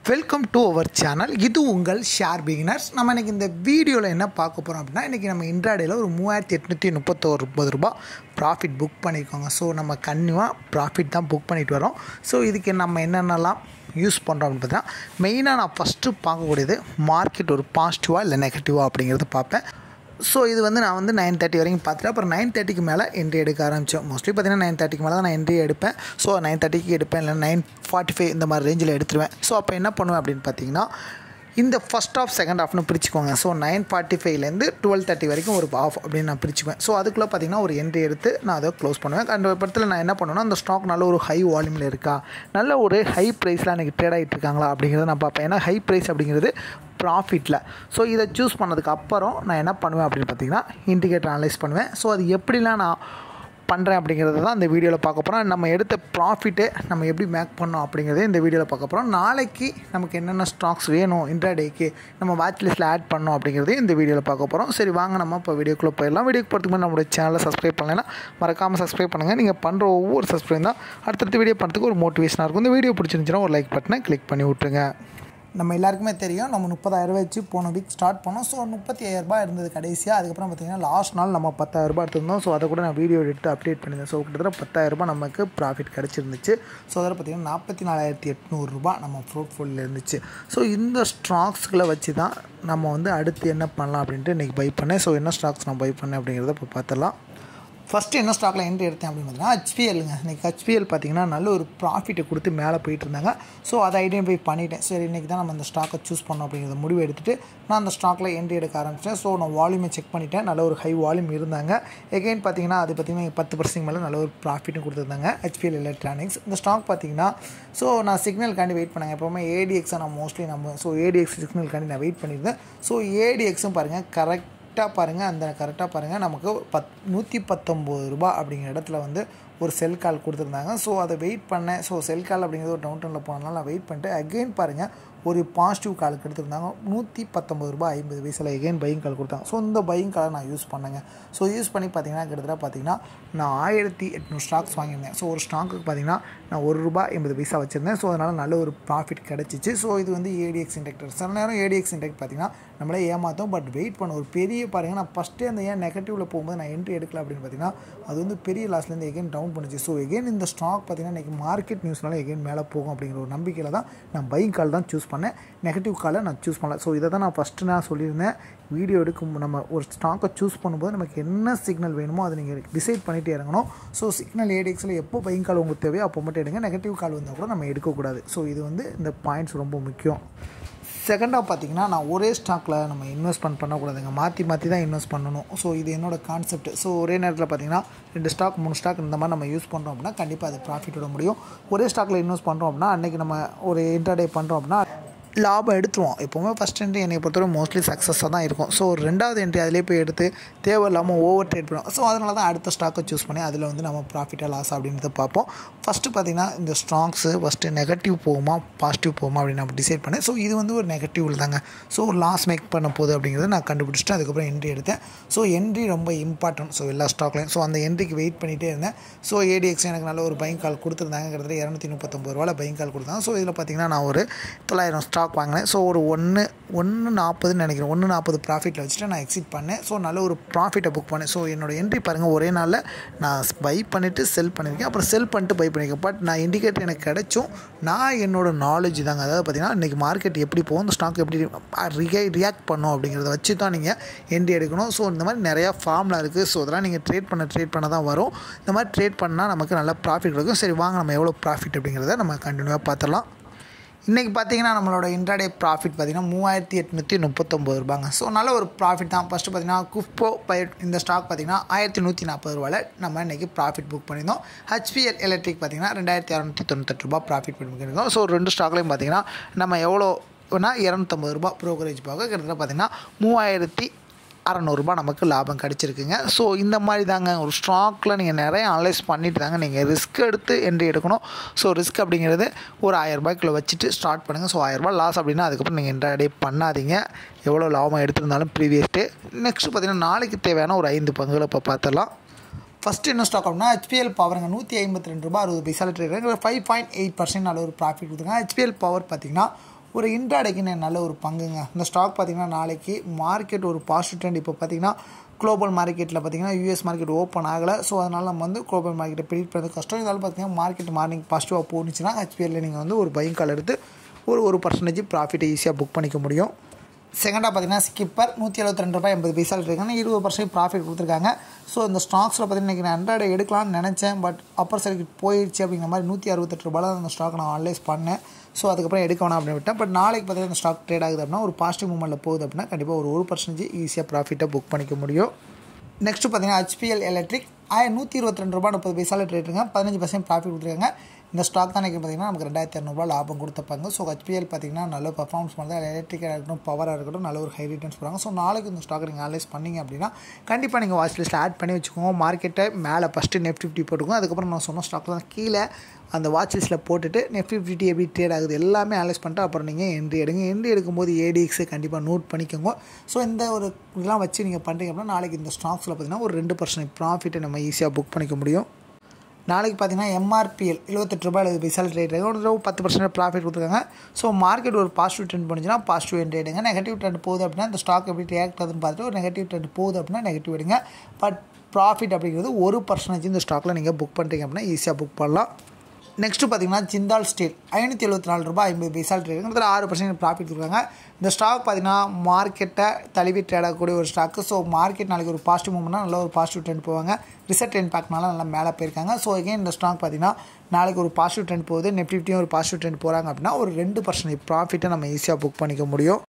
welcome to our channel இது உங்கள் share beginners நம்ம இன்றைக்கி இந்த வீடியோவில் என்ன பார்க்க போகிறோம் அப்படின்னா இன்றைக்கி நம்ம இன்ட்ராடேயில் ஒரு மூவாயிரத்தி எட்நூற்றி முப்பத்தோரு முப்பது ரூபா ப்ராஃபிட் புக் பண்ணியிருக்கோங்க ஸோ நம்ம கன்னியூவாக ப்ராஃபிட் தான் புக் பண்ணிட்டு வரோம் ஸோ இதுக்கு நம்ம என்னென்னலாம் யூஸ் பண்ணுறோம் அப்படின்னு பார்த்தீங்கன்னா மெயினாக நான் ஃபஸ்ட்டு பார்க்கக்கூடியது மார்க்கெட் ஒரு பாசிட்டிவாக இல்லை நெகட்டிவாக அப்படிங்கிறது பார்ப்பேன் ஸோ இது வந்து நான் வந்து நைன் தேர்ட்டி வரைக்கும் பார்த்துட்டு அப்புறம் நைன் தேர்ட்டிக்கு மேலே என்ட்ரி எடுக்க ஆரம்பித்தோம் மோஸ்ட்லி பார்த்தீங்கன்னா நைன் தேர்ட்டிக்கு மேலே தான் நான் என்ட்ரி எடுப்பேன் ஸோ நைன் தேர்ட்டிக்கு எடுப்பேன் இல்லை நைன் ஃபார்ட்டி ஃபைவ் இந்த மாதிரி ரேஞ்சில் எடுத்துருவேன் ஸோ அப்போ என்ன பண்ணுவேன் அப்படின்னு பார்த்தீங்கன்னா இந்த ஃபஸ்ட் ஆஃப் செகண்ட் ஆஃப்னு பிரிச்சுக்கோங்க ஸோ நைன் ஃபார்ட்டி ஃபைவ்லேருந்து டுவெல் தேர்ட்டி வரைக்கும் ஒரு ஆஃப் அப்படின்னு நான் பிரிச்சுக்குவேன் ஸோ அதுக்குள்ளே பார்த்தீங்கன்னா ஒரு என்ட்ரி எடுத்து நான் அதை க்ளோஸ் பண்ணுவேன் அந்த படத்தில் நான் என்ன பண்ணுவேன்னா அந்த ஸ்டாக் நல்ல ஒரு ஹை வால்யூமில் இருக்கா நல்ல ஒரு ஹை ப்ரைஸில் எனக்கு ட்ரேட் ஆகிட்டு இருக்காங்களா அப்படிங்கிறத நான் பார்ப்பேன் ஏன்னா ஹை ப்ரைஸ் அப்படிங்கிறது ப்ராஃபிட்டில் ஸோ இதை சூஸ் பண்ணதுக்கு அப்புறம் நான் என்ன பண்ணுவேன் அப்படின்னு பார்த்தீங்கன்னா இண்டிகேட்டர் அனலைஸ் பண்ணுவேன் ஸோ அது எப்படிலாம் நான் பண்ணுறேன் அப்படிங்கிறத தான் இந்த வீடியோவில் பார்க்க போகிறோம் நம்ம எடுத்த ப்ராஃபிட்டே நம்ம எப்படி மேக் பண்ணோம் அப்படிங்கிறதே இந்த வீடியோவில் பார்க்க போகிறோம் நாளைக்கு நமக்கு என்னென்ன ஸ்டாக்ஸ் வேணும் இன்ட்ராடேக்கு நம்ம வாட்ச் லிஸ்ட்டில் ஆட் பண்ணோம் அப்படிங்கிறதையும் இந்த வீடியோவில் பார்க்க போகிறோம் சரி வாங்க நம்ம இப்போ வீடியோக்குள்ளே போயிடலாம் வீடியோக்கு போகிறதுக்கு முன்னாடி நம்மளுடைய சேனலை சப்ஸ்கிரைப் பண்ணலைன்னா மறக்காமல் சப்ஸ்கிரைப் பண்ணுங்கள் நீங்கள் பண்ணுற ஒவ்வொரு சப்ஸ்கிரைப் தான் அடுத்தடுத்த வீடியோ பண்ணுறதுக்கு ஒரு மோட்டிவேஷனாக இருக்கும் இந்த வீடியோ பிடிச்சிருந்துச்சுன்னா ஒரு லைக் பட்டனை கிளிக் பண்ணி விட்ருங்க நம்ம எல்லாருக்குமே தெரியும் நம்ம முப்பதாயிரம் ரூபாய் வச்சு போன வீக் ஸ்டார்ட் பண்ணோம் ஸோ முப்பத்தி ஐயாயிரரூபா இருந்தது கடைசியாக அதுக்கப்புறம் பார்த்தீங்கன்னா லாஸ்ட் நாள் நம்ம பத்தாயிரரூபா எடுத்திருந்தோம் ஸோ அதை கூட நான் வீடியோ எடுத்து அப்டேட் பண்ணியிருந்தேன் ஸோ கிட்டத்தட்ட பத்தாயிரரூபா நமக்கு ப்ராஃபிட் கிடச்சிருந்துச்சு ஸோ அதில் பார்த்தீங்கன்னா நாற்பத்தி நாலாயிரத்தி எட்நூறுரூபா நம்ம போர்ட்ஃபோலியில் இருந்துச்சு ஸோ இந்த ஸ்டாக்ஸ்களை வச்சு தான் நம்ம வந்து அடுத்து என்ன பண்ணலாம் அப்படின்ட்டு இன்றைக்கி பை பண்ணேன் ஸோ என்ன ஸ்டாக்ஸ் நான் பை பண்ணேன் அப்படிங்கிறத இப்போ பார்த்துடலாம் ஃபஸ்ட்டு என்ன ஸ்டாக்கில் என்ட்ரி எடுத்தேன் அப்படின்னு பார்த்தீங்கன்னா ஹெச்பிஎல்ங்க இன்றைக்கி ஹெச்பிஎல் பார்த்தீங்கன்னா நல்ல ஒரு ப்ராஃபிட்டை கொடுத்து மேலே போயிட்டு இருந்தாங்க ஸோ அதை ஐடென்டிஃபை பண்ணிட்டேன் சரி இன்றைக்கி தான் நம்ம அந்த ஸ்டாக்கை சூஸ் பண்ணோம் அப்படிங்கிறத முடிவு எடுத்துகிட்டு நான் அந்த ஸ்டாக்கில் என்ட்ரி எடுக்க ஆரம்பித்தேன் ஸோ நான் வால்யூமை செக் பண்ணிட்டேன் நல்ல ஒரு ஹை வால்யூம் இருந்தாங்க எகைன் பார்த்தீங்கன்னா அது பார்த்தீங்கன்னா பத்து பர்சன்ட் மேலே நல்ல ஒரு ப்ராஃபிட்டும் கொடுத்துருந்தாங்க ஹெச்பிஎல் எலக்ட்ரானிக்ஸ் இந்த ஸ்டாக் பார்த்தீங்கன்னா ஸோ நான் சிக்னலுக்காண்டி வெயிட் பண்ணேன் எப்போவுமே ஏடிஎக்ஸை நான் மோஸ்ட்லி நம்ம ஸோ ஏடிஎக்ஸ் சிக்னலுக்காண்டி நான் வெயிட் பண்ணியிருந்தேன் ஸோ ஏடிஎக்ஸும் பாருங்கள் கரெக்ட் கரெக்டாக பாருங்கள் அந்த கரெக்டாக பாருங்கள் நமக்கு பத் நூற்றி பத்தொம்போது ரூபா அப்படிங்கிற இடத்துல வந்து ஒரு செல் கால் கொடுத்துருந்தாங்க ஸோ அதை வெயிட் பண்ணேன் ஸோ செல் கால் அப்படிங்கிறது ஒரு டவுன் டவுனில் போனதுனால நான் வெயிட் பண்ணிட்டு அகெயின் பாருங்கள் ஒரு பாசிட்டிவ் கால் எடுத்திருந்தாங்க நூற்றி பத்தொம்பது ரூபாய் ஐம்பது வயசில் எகெயின் பையிங் கால் கொடுத்தாங்க ஸோ இந்த பையிங் காலை நான் யூஸ் பண்ணேங்க ஸோ யூஸ் பண்ணி பார்த்தீங்கன்னா கிட்டத்தட்ட பார்த்தீங்கன்னா நான் ஆயிரத்தி எட்நூறு ஸ்டாக்ஸ் வாங்கியிருந்தேன் ஸோ ஒரு ஸ்டாக்குக்கு பார்த்தீங்கன்னா நான் ஒரு ரூபாய் எண்பது பைசா வச்சுருந்தேன் ஸோ அதனால் நல்ல ஒரு ப்ராஃபிட் கிடச்சிச்சு ஸோ இது வந்து ஏடிஎக்ஸ் இண்டெக்டர் சில நேரம் ஏடிஎக்ஸ் இண்டெக்ட் பார்த்தீங்கன்னா நம்மளே ஏமாற்றோம் பட் வெயிட் பண்ண ஒரு பெரிய பாருங்கள் நான் ஃபஸ்ட்டே அந்த ஏன் நெகட்டிவில் போகும்போது நான் என்ட்ரி எடுக்கல அப்படின்னு பார்த்தீங்கன்னா அது வந்து பெரிய லாஸ்லேருந்து எகெயின் டவுன் பண்ணுச்சு ஸோ எகெயின் இந்த ஸ்டாக் பார்த்தீங்கன்னா இன்றைக்கி மார்க்கெட் நியூஸ்னால எகெயின் மேலே போகும் அப்படிங்கிற ஒரு நம்பிக்கையில் தான் நான் பைக் கால் தான் சூஸ் பண்ணேன் நெகட்டிவ் காலை நான் சூஸ் பண்ணல ஸோ இதை தான் நான் ஃபஸ்ட்டு நான் சொல்லியிருந்தேன் வீடியோ எடுக்கும் நம்ம ஒரு ஸ்டாக்கை சூஸ் பண்ணும்போது நமக்கு என்ன சிக்னல் வேணுமோ அதை நீங்கள் டிசைட் பண்ணிகிட்டே இறங்கணும் ஸோ சிக்னல் ஏடிஎக்ஸில் எப்போ பைக் கால் உங்களுக்கு தேவையோ அப்போ மட்டும் எடுங்க நெகட்டிவ் கால் வந்தால் கூட நம்ம எடுக்கக்கூடாது ஸோ இது வந்து இந்த பாயிண்ட்ஸ் ரொம்ப முக்கியம் செகண்டாக பார்த்தீங்கன்னா நான் ஒரே ஸ்டாக்கில் நம்ம இன்வெஸ்ட்மெண்ட் பண்ணக்கூடாதுங்க மாற்றி மாற்றி தான் இன்வெஸ்ட் பண்ணணும் ஸோ இது என்னோடய கான்செப்ட் ஸோ ஒரே நேரத்தில் பார்த்தீங்கன்னா ரெண்டு ஸ்டாக் மூணு ஸ்டாக் இந்த மாதிரி நம்ம யூஸ் பண்ணுறோம் அப்படின்னா கண்டிப்பாக அது ப்ராஃபிட் விட முடியும் ஒரே ஸ்டாக்கில் இன்வெஸ்ட் பண்ணுறோம் அப்படின்னா அன்றைக்கி நம்ம ஒரு இன்டர்டே பண்ணுறோம் அப்படின்னா லாபம் எடுத்துருவோம் எப்போவுமே ஃபஸ்ட் என்ட்ரி என்னை பொறுத்தவரை மோஸ்ட்லி சக்ஸஸாக தான் இருக்கும் ஸோ ஒரு ரெண்டாவது என்ட்ரி அதிலே போய் எடுத்து தேவையில்லாமல் ஓவர் ட்ரேட் பண்ணுவோம் ஸோ அதனால தான் அடுத்த ஸ்டாக்கை சூஸ் பண்ணி அதில் வந்து நம்ம ப்ராஃபிட்டாக லாஸ் அப்படின்றத பார்ப்போம் ஃபஸ்ட்டு பார்த்திங்கன்னா இந்த ஸ்டாக்ஸு ஃபஸ்ட்டு நெகட்டிவ் போகுமா பாசிட்டிவ் போகுமா அப்படின்னு நம்ம டிசைட் பண்ணேன் ஸோ இது வந்து ஒரு நெகட்டிவில் தாங்க ஸோ ஒரு லாஸ் மேக் பண்ண போகுது அப்படிங்கிறத நான் கண்டுபிடிச்சிட்டு அதுக்கப்புறம் என்ட்ரி எடுத்தேன் ஸோ என்ட்ரி ரொம்ப இம்பார்ட்டன்ட் ஸோ எல்லா ஸ்டாக்லையும் ஸோ அந்த என்ட்ரிக்கு வெயிட் பண்ணிகிட்டே இருந்தேன் ஸோ ஏடிஎக்ஸ் எனக்கு நல்ல ஒரு பைக் கால் கொடுத்துருந்தாங்க கிட்டத்தட்ட இரநூத்தி முப்பத்தொம்பது ரூபாயில் பைக் கால் கொடுத்தாங்க ஸோ இதில் பார்த்திங்கன்னா நான் ஒரு தொள்ளாயிரம் ஸ்டாக் வாங்கினேன் ஸோ ஒரு ஒன்று ஒன்று நாற்பதுன்னு நினைக்கிறேன் ஒன்று நாற்பது ப்ராஃபிட்டில் வச்சுட்டு நான் எக்ஸிட் பண்ணேன் ஸோ நல்ல ஒரு ப்ராஃபிட்டை புக் பண்ணேன் ஸோ என்னோடய என்ட்ரி பாருங்கள் ஒரே நாளில் நான் பை பண்ணிவிட்டு செல் பண்ணியிருக்கேன் அப்புறம் செல் பண்ணிட்டு பை பண்ணியிருக்கேன் பட் நான் இண்டிகேட்டர் எனக்கு கிடச்சும் நான் என்னோடய நாலேஜ் தாங்க அதாவது பார்த்திங்கன்னா இன்றைக்கி மார்க்கெட் எப்படி போகும் இந்த ஸ்டாக் எப்படி ரிகை ரியாக்ட் பண்ணும் அப்படிங்கிறத வச்சு தான் நீங்கள் என்ட்ரி எடுக்கணும் ஸோ இந்த மாதிரி நிறையா ஃபார்மில் இருக்குது ஸோ அதெல்லாம் நீங்கள் ட்ரேட் பண்ண ட்ரேட் பண்ண தான் வரும் இந்த மாதிரி ட்ரேட் பண்ணால் நமக்கு நல்ல ப்ராஃபிட் கிடைக்கும் சரி வாங்க நம்ம எவ்வளோ ப்ராஃபிட் அப்படிங்கிறத நம்ம கண்டினியூவாக பார்த்துடலாம் இன்றைக்கி பார்த்தீங்கன்னா நம்மளோட இன்ட்ராடே ப்ராஃபிட் பார்த்திங்கன்னா மூவாயிரத்தி எட்நூற்றி முப்பத்தொம்பது ரூபாங்க ஸோ நல்ல ஒரு ப்ராஃபிட் தான் ஃபஸ்ட்டு பார்த்திங்கன்னா குஃப்கோ பை இந்த ஸ்டாக் பார்த்திங்கன்னா ஆயிரத்தி நூற்றி நாற்பது ரூபாயில் நம்ம இன்றைக்கி ப்ராஃபிட் புக் பண்ணியிருந்தோம் ஹெச்பிஎல் எலக்ட்ரிக் பார்த்திங்கன்னா ரெண்டாயிரத்தி அறநூற்றி தொண்ணூத்தெட்டு ரூபா ப்ராஃபிட் புக் பண்ணியிருந்தோம் ஸோ ரெண்டு ஸ்டாக்லையும் பார்த்திங்கன்னா நம்ம எவ்வளோ இரநூத்தம்பது ரூபா ப்ரோக்கரேஜ் பார்க்க கிட்டத்தட்ட பார்த்திங்கன்னா மூவாயிரத்தி அறநூறுபா நமக்கு லாபம் கிடச்சிருக்குங்க ஸோ இந்த மாதிரி தாங்க ஒரு ஸ்டாக்கில் நீங்கள் நிறைய அனலைஸ் பண்ணிட்டு தாங்க நீங்கள் ரிஸ்க் எடுத்து என்ட்ரி எடுக்கணும் ஸோ ரிஸ்க் அப்படிங்கிறது ஒரு ஆயிரரூபாய்க்குள்ளே வச்சுட்டு ஸ்டார்ட் பண்ணுங்கள் ஸோ ஆயிரரூபா லாஸ் அப்படின்னா அதுக்கப்புறம் நீங்கள் என்ட்ரி பண்ணாதீங்க எவ்வளோ லாபம் எடுத்திருந்தாலும் ப்ரீவியஸ் டே நெக்ஸ்ட் பார்த்திங்கன்னா நாளைக்கு தேவையான ஒரு ஐந்து பங்குகளை இப்போ பார்த்துடலாம் ஃபஸ்ட்டு என்ன ஸ்டாக் அப்படின்னா ஹெச்பிஎல் பவருங்க நூற்றி ஐம்பத்தி ரெண்டு ரூபா அறுபது பைசா trade five point eight percent நல்ல ஒரு ப்ராஃபிட் கொடுத்துருங்க ஹெச்பிஎல் பவர் பார்த்தீங்கன்னா ஒரு இன்ட்ராடேக்கு நல்ல ஒரு பங்குங்க இந்த ஸ்டாக் பார்த்திங்கன்னா நாளைக்கு மார்க்கெட் ஒரு பாசிட்டிவ் ட்ரெண்ட் இப்போ பார்த்திங்கன்னா குளோபல் மார்க்கெட்டில் பார்த்திங்கன்னா யூஎஸ் மார்க்கெட் ஓப்பன் ஆகலை ஸோ அதனால் நம்ம வந்து குளோபல் மார்க்கெட்டை ப்ரிடிக் பண்ணுறது கஷ்டம் இருந்தாலும் பார்த்திங்கன்னா மார்க்கெட் மார்னிங் பாசிட்டிவாக போணுச்சுன்னா ஹெச்பிஎல்ல நீங்கள் வந்து ஒரு பையன் கால் எடுத்து ஒரு ஒரு பர்சன்டேஜ் ப்ராஃபிட்டை ஈஸியாக புக் பண்ணிக்க முடியும் செகண்டாக பார்த்தீங்கன்னா ஸ்கிப்பர் நூற்றி எழுபத்தி ரெண்டு ரூபாய் எண்பது பைசா இருக்காங்க இருபது பர்சன்ட் ப்ராஃபிட் கொடுத்துருக்காங்க ஸோ இந்த ஸ்டாக்ஸில் பார்த்தீங்கன்னா இன்றைக்கி நான் ஹண்ட்ரட் எடுக்கலாம்னு நினச்சேன் பட் அப்பர் சர்க்கிட் போயிடுச்சு அப்படிங்கிற மாதிரி நூற்றி அறுபத்தெட்டு ரூபாயில் அந்த ஸ்டாக் நான் அனலைஸ் பண்ணேன் ஸோ அதுக்கப்புறம் எடுக்க வேணாம் அப்படின்னு விட்டேன் பட் நாளைக்கு பார்த்தீங்கன்னா இந்த ஸ்டாக் ட்ரேட் ஆகுது அப்படின்னா ஒரு பாசிட்டிவ் மூமெண்ட்டில் போகுது அப்படின்னா கண்டிப்பாக ஒரு ஒரு பர்சன்டேஜ் ஈஸியாக ப்ராஃபிட்டை புக் பண்ணிக்க முடியும் நெக்ஸ்ட்டு பார்த்தீங்கன்னா ஹெச்பிஎல் எலக்ட்ரிக் ஆயிரம் நூற்றி இருபத்தி ரெண்டு ரூபா முப்பது பைசாவில் ட்ரேட்டுங்க பதினஞ்சு பர்சன்ட் ப்ராஃபிட் கொடுத்துருக்காங்க இந்த ஸ்டாக் தான் இன்றைக்கி பார்த்தீங்கன்னா நமக்கு ரெண்டாயிரத்தி இரநூறுபா லாபம் கொடுத்தப்பாங்க ஸோ ஹெச்பிஎல் பார்த்தீங்கன்னா நல்ல பர்ஃபார்மன்ஸ் பண்ணுறது எலக்ட்ரிக்காக இருக்கட்டும் பவராக இருக்கட்டும் நல்ல ஒரு ஹை ரிட்டர்ன்ஸ் போகிறாங்க ஸோ நாளைக்கு இந்த ஸ்டாக் நீங்கள் அனலைஸ் பண்ணிங்க அப்படின்னா கண்டிப்பாக நீங்கள் வாட்ச் லிஸ்ட்டில் ஆட் பண்ணி வச்சுக்கோங்க மார்க்கெட்டை மேலே ஃபஸ்ட்டு நெஃப்ட் ஃபிஃப்டி போட்டுக்கோங்க அதுக்கப்புறம் நான் சொன்ன ஸ்டாக் தான் கீழே அந்த வாட்ச் லிஸ்ட்டில் போட்டுட்டு நெஃப்ட் ஃபிஃப்டி எப்படி ட்ரேட் ஆகுது எல்லாமே அனலைஸ் பண்ணிட்டு அப்புறம் நீங்கள் என்ட்ரி எடுங்க என்ட்ரி எடுக்கும்போது ஏடிஎக்ஸை கண்டிப்பாக நோட் பண்ணிக்கோங்க ஸோ இந்த ஒரு இதெல்லாம் வச்சு நீங்கள் பண்ணுறீங்க அப்படின்னா நாளைக்கு இந்த ஸ்டாக்ஸில் பார்த்தீங்கன்னா ஒரு ரெண்டு பர்சன்ட் ப்ராஃபிட்டை நம்ம ஈஸியாக புக் பண்ணிக்க முடியும் நாளைக்கு பார்த்தீங்கன்னா எம்ஆர்பிஎல் எழுபத்தெட்டு ரூபாய் எழுபது பைசால் ட்ரேட் ஆகும் ஒரு தடவை பத்து பர்சன்ட் ப்ராஃபிட் கொடுத்துருக்காங்க ஸோ மார்க்கெட் ஒரு பாசிட்டிவ் ட்ரெண்ட் போனுச்சுன்னா பாசிட்டிவ் என்ட்ரி எடுங்க நெகட்டிவ் ட்ரெண்ட் போகுது அப்படின்னா இந்த ஸ்டாக் எப்படி ரியாக்ட் ஆகுதுன்னு பார்த்துட்டு ஒரு நெகட்டிவ் ட்ரெண்ட் போகுது அப்படின்னா நெகட்டிவ் எடுங்க பட் ப்ராஃபிட் அப்படிங்கிறது ஒரு பர்சன்டேஜ் இந்த ஸ்டாக்கில் நீங்கள் புக் பண்ணுறீங்க அப்படின்னா ஈஸியாக புக் பண்ணலாம் நெக்ஸ்ட்டு பார்த்தீங்கன்னா ஜிந்தால் ஸ்டீல் ஐநூற்றி எழுபத்தி நாலு ரூபாய் ஐம்பது பைசால் ட்ரேட் இதில் ஆறு பர்சன்ட் ப்ராஃபிட் கொடுக்குறாங்க இந்த ஸ்டாக் பார்த்தீங்கன்னா மார்க்கெட்டை தழுவி ட்ரேட் ஆகக்கூடிய ஒரு ஸ்டாக்கு ஸோ மார்க்கெட் நாளைக்கு ஒரு பாசிட்டிவ் மூவ்மெண்ட்னா நல்ல ஒரு பாசிட்டிவ் ட்ரெண்ட் போவாங்க ரிசல்ட் இம்பாக்ட்னால நல்லா மேலே போயிருக்காங்க ஸோ எகைன் இந்த ஸ்டாக் பார்த்தீங்கன்னா நாளைக்கு ஒரு பாசிட்டிவ் ட்ரெண்ட் போகுது நெஃப்டியும் ஒரு பாசிட்டிவ் ட்ரெண்ட் போகிறாங்க அப்படின்னா ஒரு ரெண்டு பர்சன்ட் ப்ராஃபிட்டை நம்ம ஈஸியாக புக் பண்ணிக்க முடியும்